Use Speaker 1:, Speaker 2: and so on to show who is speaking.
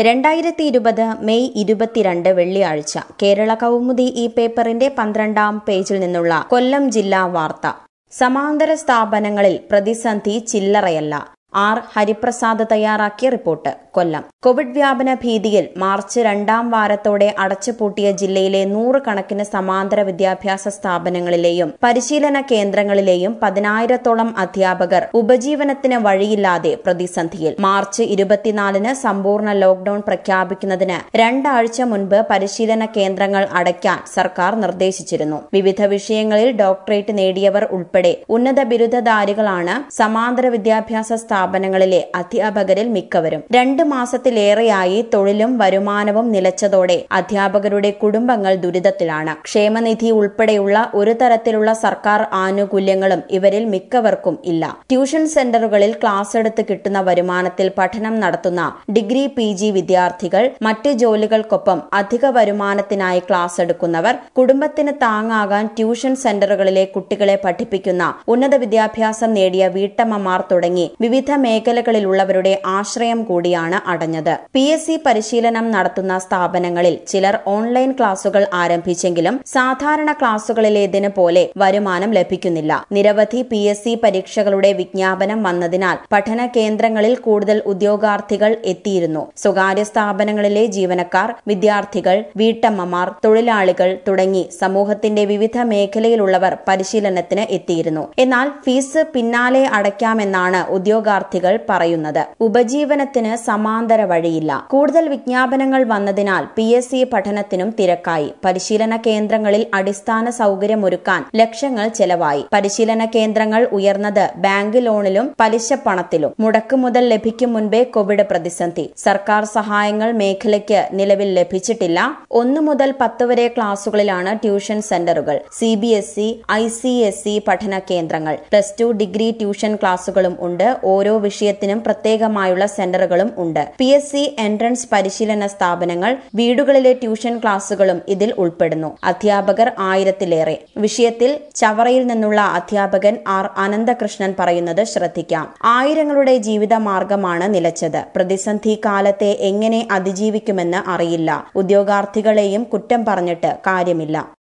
Speaker 1: രണ്ടായിരത്തി ഇരുപത് മെയ് ഇരുപത്തിരണ്ട് വെള്ളിയാഴ്ച കേരള കൗമുദി ഈ പേപ്പറിന്റെ പന്ത്രണ്ടാം പേജിൽ നിന്നുള്ള കൊല്ലം ജില്ലാ വാർത്ത സമാന്തര സ്ഥാപനങ്ങളിൽ പ്രതിസന്ധി ചില്ലറയല്ല ആർ ഹരിപ്രസാദ് തയ്യാറാക്കിയ റിപ്പോർട്ട് കൊല്ലം കോവിഡ് വ്യാപന ഭീതിയിൽ മാർച്ച് രണ്ടാം വാരത്തോടെ അടച്ചുപൂട്ടിയ ജില്ലയിലെ നൂറുകണക്കിന് സമാന്തര വിദ്യാഭ്യാസ സ്ഥാപനങ്ങളിലെയും പരിശീലന കേന്ദ്രങ്ങളിലെയും പതിനായിരത്തോളം അധ്യാപകർ ഉപജീവനത്തിന് വഴിയില്ലാതെ പ്രതിസന്ധിയിൽ മാർച്ച് ഇരുപത്തിനാലിന് സമ്പൂർണ്ണ ലോക്ഡൌൺ പ്രഖ്യാപിക്കുന്നതിന് രണ്ടാഴ്ച മുൻപ് പരിശീലന കേന്ദ്രങ്ങൾ അടയ്ക്കാൻ സർക്കാർ നിർദ്ദേശിച്ചിരുന്നു വിവിധ വിഷയങ്ങളിൽ ഡോക്ടറേറ്റ് നേടിയവർ ഉൾപ്പെടെ ഉന്നത ബിരുദധാരികളാണ് സമാന്തര വിദ്യാഭ്യാസ സ്ഥാപനങ്ങളിലെ അധ്യാപകരിൽ മിക്കവരും രണ്ട് മാസത്തിലേറെയായി തൊഴിലും വരുമാനവും നിലച്ചതോടെ അധ്യാപകരുടെ കുടുംബങ്ങൾ ദുരിതത്തിലാണ് ക്ഷേമനിധി ഉൾപ്പെടെയുള്ള ഒരു തരത്തിലുള്ള സർക്കാർ ആനുകൂല്യങ്ങളും ഇവരിൽ മിക്കവർക്കും ഇല്ല ട്യൂഷൻ സെന്ററുകളിൽ ക്ലാസ് എടുത്ത് കിട്ടുന്ന വരുമാനത്തിൽ പഠനം നടത്തുന്ന ഡിഗ്രി പി ജി വിദ്യാർത്ഥികൾ മറ്റ് ജോലികൾക്കൊപ്പം അധിക വരുമാനത്തിനായി ക്ലാസ് എടുക്കുന്നവർ കുടുംബത്തിന് താങ്ങാകാൻ ട്യൂഷൻ സെന്ററുകളിലെ കുട്ടികളെ പഠിപ്പിക്കുന്ന ഉന്നത വിദ്യാഭ്യാസം നേടിയ വീട്ടമ്മമാർ തുടങ്ങി വിവിധ മേഖലകളിലുള്ളവരുടെ ആശ്രയം കൂടിയാണ് അടഞ്ഞത് പി എസ് സി പരിശീലനം നടത്തുന്ന സ്ഥാപനങ്ങളിൽ ചിലർ ഓൺലൈൻ ക്ലാസുകൾ ആരംഭിച്ചെങ്കിലും സാധാരണ ക്ലാസുകളിലേതിന് പോലെ വരുമാനം ലഭിക്കുന്നില്ല നിരവധി പി എസ് സി പരീക്ഷകളുടെ വിജ്ഞാപനം വന്നതിനാൽ പഠന കേന്ദ്രങ്ങളിൽ കൂടുതൽ ഉദ്യോഗാർത്ഥികൾ എത്തിയിരുന്നു സ്വകാര്യ സ്ഥാപനങ്ങളിലെ ജീവനക്കാർ വിദ്യാർത്ഥികൾ വീട്ടമ്മമാർ തൊഴിലാളികൾ തുടങ്ങി സമൂഹത്തിന്റെ വിവിധ മേഖലയിലുള്ളവർ പരിശീലനത്തിന് എത്തിയിരുന്നു എന്നാൽ ഫീസ് പിന്നാലെ അടയ്ക്കാമെന്നാണ് ഉദ്യോഗാർത്ഥികൾ പറയുന്നത് ഉപജീവനത്തിന് സമാന്തര വഴിയില്ല കൂടുതൽ വിജ്ഞാപനങ്ങൾ വന്നതിനാൽ പി എസ് സി പഠനത്തിനും തിരക്കായി പരിശീലന കേന്ദ്രങ്ങളിൽ അടിസ്ഥാന സൗകര്യമൊരുക്കാൻ ലക്ഷങ്ങൾ ചെലവായി പരിശീലന കേന്ദ്രങ്ങൾ ഉയർന്നത് ബാങ്ക് ലോണിലും പലിശ പണത്തിലും മുടക്കുമുതൽ ലഭിക്കും മുൻപേ കോവിഡ് പ്രതിസന്ധി സർക്കാർ സഹായങ്ങൾ മേഖലയ്ക്ക് നിലവിൽ ലഭിച്ചിട്ടില്ല ഒന്നു മുതൽ പത്ത് വരെ ക്ലാസുകളിലാണ് ട്യൂഷൻ സെന്ററുകൾ C B S E I C S E പഠന കേന്ദ്രങ്ങൾ പ്ലസ് ടു ഡിഗ്രി ട്യൂഷൻ ക്ലാസുകളും ഉണ്ട് ഓരോ വിഷയത്തിനും പ്രത്യേകമായുള്ള സെന്ററുകളും ഉണ്ട് പി എസ് സി എൻട്രൻസ് പരിശീലന സ്ഥാപനങ്ങൾ വീടുകളിലെ ട്യൂഷൻ ക്ലാസുകളും ഇതിൽ ഉൾപ്പെടുന്നു അധ്യാപകർ ആയിരത്തിലേറെ വിഷയത്തിൽ ചവറയിൽ നിന്നുള്ള അധ്യാപകൻ ആർ അനന്തകൃഷ്ണൻ പറയുന്നത് ശ്രദ്ധിക്കാം ആയിരങ്ങളുടെ ജീവിതമാർഗമാണ് നിലച്ചത് പ്രതിസന്ധി കാലത്തെ എങ്ങനെ അതിജീവിക്കുമെന്ന് അറിയില്ല ഉദ്യോഗാർത്ഥികളെയും കുറ്റം പറഞ്ഞിട്ട് കാര്യമില്ല